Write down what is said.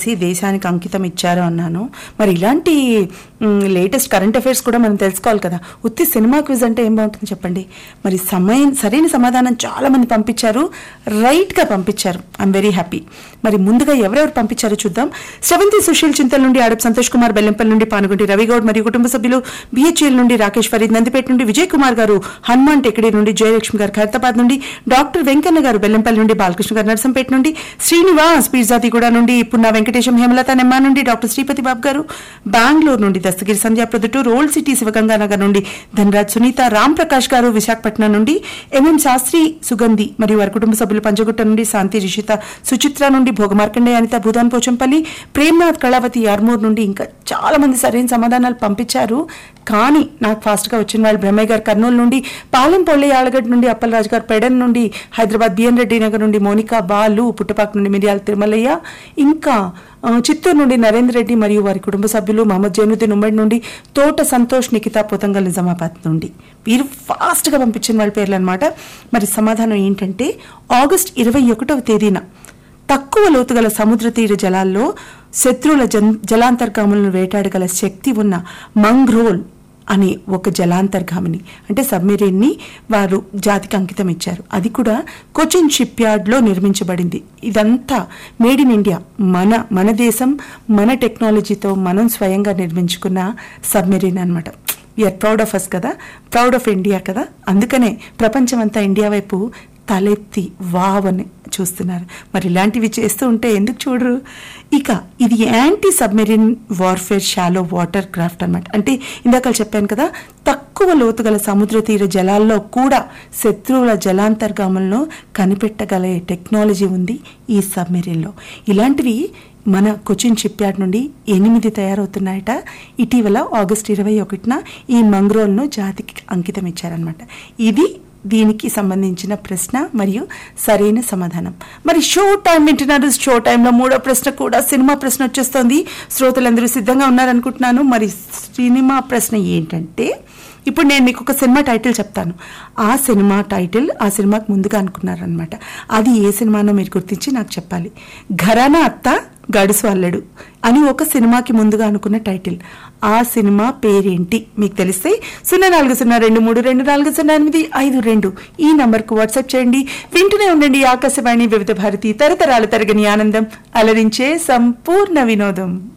చేసి దేశానికి అంకితం ఇచ్చారు అన్నాను మరి ఇలాంటి లేటెస్ట్ కరెంట్ అఫైర్స్ కూడా మనం తెలుసుకోవాలి కదా ఉత్తి సినిమా క్విజ్ అంటే ఏం బాగుంటుంది చెప్పండి మరి సమయం సరైన సమాధానం చాలా మంది పంపించారు రైట్గా పంపించారు ఐఎమ్ వెరీ హ్యాపీ మరి ముందుగా ఎవరెవరు పంపించారో చూద్దాం శ్రవంతి సుశీల్ చింతల నుండి ఆడప్ సంతోష్ కుమార్ బెల్లంపల్లి నుండి పానుగుంటి రవిగౌడ్ మరియు కుటుంబ సభ్యులు బిహెచ్ఎల్ నుండి రాకేష్ ఫరీద్ నందిపేట నుండి విజయ్ కుమార్ గారు హనుమాన్ టెక్కడి నుండి జయలక్ష్మి గారు ఖైరతాబాద్ నుండి డాక్టర్ వెంకన్న గారు బెల్లంపల్లి నుండి బాలకృష్ణ గారు నర్సంపేట నుండి శ్రీనివాస్ పిర్జాతిగూడ నుండి పున్నా వెంకటేశం హేమలత నెమ్మా నుండి డాక్టర్ శ్రీపతి బాబు గారు బెంగళూరు నుండి దస్తగిరి సంధ్య ప్రొద్దుటూరు ఓల్డ్ సిటీ శివగంగానగర్ నుండి ధనరాజ్ సునీత రామ్ ప్రకాష్ గారు విశాఖపట్నం నుండి ఎంఎం శాస్త్రి సుగంధి మరియు వారి కుటుంబ సభ్యులు పంజగుట్ట నుండి శాంతి రిషిత సుచిత్ర నుండి భోగమార్కండే అనిత భూదాన్ పోచంపల్లి ప్రేమ్నాథ్ కళావతి ఆర్మూర్ నుండి ఇంకా చాలా మంది సరైన సమాధానాలు పంపించారు కానీ నాకు ఫాస్ట్ గా వచ్చిన వాళ్ళు బ్రహ్మయ్య గారు కర్నూలు నుండి పాలెం పొల్లి ఆలగడ్డ నుండి అప్పలరాజు గారు పెడన్ నుండి హైదరాబాద్ బిఎన్ రెడ్డి నగర్ నుండి మోనికా బాలు పుట్టపాక నుండి మిరియాల తిరుమలయ్య ఇంకా ఆ, చిత్తూరు నుండి నరేందర్ రెడ్డి మరియు వారి కుటుంబ సభ్యులు మహమ్మద్ జైనుద్దీన్ ఉమ్మడి నుండి తోట సంతోష్ నిఖిత పోతంగల్ నిజామాబాద్ నుండి వీరు ఫాస్ట్ గా పంపించిన వాళ్ళ పేర్లు అనమాట మరి సమాధానం ఏంటంటే ఆగస్ట్ ఇరవై ఒకటవ తేదీన తక్కువ లోతుగల సముద్ర తీర జలాల్లో శత్రువుల జన్ జలాంతర్గాములను వేటాడగల శక్తి ఉన్న మంగ్రోల్ అనే ఒక జలాంతర్గామిని అంటే సబ్మెరీన్ ని వారు జాతికి అంకితం ఇచ్చారు అది కూడా కొచిన్ షిప్ యార్డ్ లో నిర్మించబడింది ఇదంతా మేడ్ ఇన్ ఇండియా మన మన దేశం మన టెక్నాలజీతో మనం స్వయంగా నిర్మించుకున్న సబ్మెరీన్ అన్నమాట వీఆర్ ప్రౌడ్ ఆఫ్ అస్ కదా ప్రౌడ్ ఆఫ్ ఇండియా కదా అందుకనే ప్రపంచమంతా ఇండియా వైపు తలెత్తి వావ్ అని చూస్తున్నారు మరి ఇలాంటివి చేస్తూ ఉంటే ఎందుకు చూడరు ఇక ఇది anti submarine warfare shallow water craft అన్నమాట అంటే ఇందాక చెప్పాను కదా తక్కువ లోతుగల సముద్ర తీర జలాల్లో కూడా శత్రువుల జలాంతర్గాములను కనిపెట్టగల టెక్నాలజీ ఉంది ఈ సబ్మెరీన్లో ఇలాంటివి మన కొచ్చిన్ షిప్ యార్డ్ నుండి ఎనిమిది తయారవుతున్నాయట ఇటీవల ఆగస్ట్ ఇరవై ఒకటిన ఈ మంగ్రోల్ను జాతికి అంకితం ఇచ్చారనమాట ఇది దీనికి సంబంధించిన ప్రశ్న మరియు సరైన సమాధానం మరి షో టైం వింటున్నారు షో టైంలో మూడో ప్రశ్న కూడా సినిమా ప్రశ్న వచ్చేస్తోంది శ్రోతలందరూ సిద్ధంగా ఉన్నారనుకుంటున్నాను మరి సినిమా ప్రశ్న ఏంటంటే ఇప్పుడు నేను మీకు ఒక సినిమా టైటిల్ చెప్తాను ఆ సినిమా టైటిల్ ఆ సినిమాకి ముందుగా అనుకున్నారనమాట అది ఏ సినిమానో మీరు గుర్తించి నాకు చెప్పాలి ఘరానా అత్త గడుసు అల్లడు అని ఒక సినిమాకి ముందుగా అనుకున్న టైటిల్ ఆ సినిమా పేరేంటి మీకు తెలిస్తే సున్నా నాలుగు సున్నా రెండు మూడు రెండు నాలుగు సున్నా ఎనిమిది ఐదు రెండు ఈ నంబర్కు వాట్సాప్ చేయండి వింటూనే ఉండండి ఆకాశవాణి వివిధ భారతి తరతరాల తరగని ఆనందం అలరించే సంపూర్ణ వినోదం